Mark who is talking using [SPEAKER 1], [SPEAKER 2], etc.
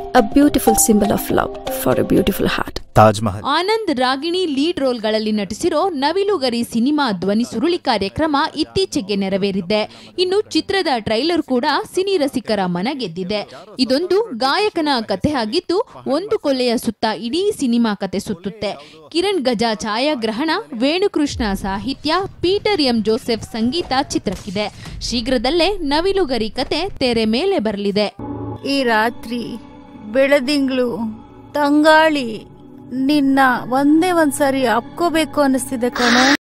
[SPEAKER 1] a beautiful symbol of love for a beautiful heart.
[SPEAKER 2] Taj Mahal
[SPEAKER 3] Anand Ragini lead ರೋಲ್ಗಳಲ್ಲಿ ನಟಿಸಿರೋ Navilugari cinema ಧ್ವನಿ ಸುರುಳಿ ಕಾರ್ಯಕ್ರಮ ಇತ್ತೀಚೆಗೆ ನೆರವೇರಿದೆ ಇನ್ನು ಚಿತ್ರದ ಟ್ರೈಲರ್ ಕೂಡ ಸಿನಿ ರಸಿಕರ ಮನ ಗೆದ್ದಿದೆ ಇದೊಂದು ಗಾಯಕನ ಕಥೆ ಆಗಿದ್ದು ಒಂದು ಕೊಲೆಯ ಸುತ್ತ ಇಡೀ ಸಿನಿಮಾ ಕತೆ ಸುತ್ತುತ್ತೆ ಕಿರಣ್ ಗಜ ಛಾಯಾಗ್ರಹಣ ವೇಣುಕೃಷ್ಣ ಸಾಹಿತ್ಯ ಪೀಟರ್ ಎಂ ಜೋಸೆಫ್ ಸಂಗೀತ ಚಿತ್ರಕ್ಕಿದೆ ಶೀಘ್ರದಲ್ಲೇ ನವಿಲುಗರಿ ಕತೆ ತೆರೆ ಮೇಲೆ ಬರಲಿದೆ
[SPEAKER 4] ಈ ರಾತ್ರಿ ಬೆಳದಿಂಗ್ಳು ತಂಗಾಳಿ ನಿನ್ನ ಒಂದೇ ಒಂದ್ಸರಿ ಅಪ್ಕೋಬೇಕು ಅನಿಸ್ತಿದೆ ಕಣೋ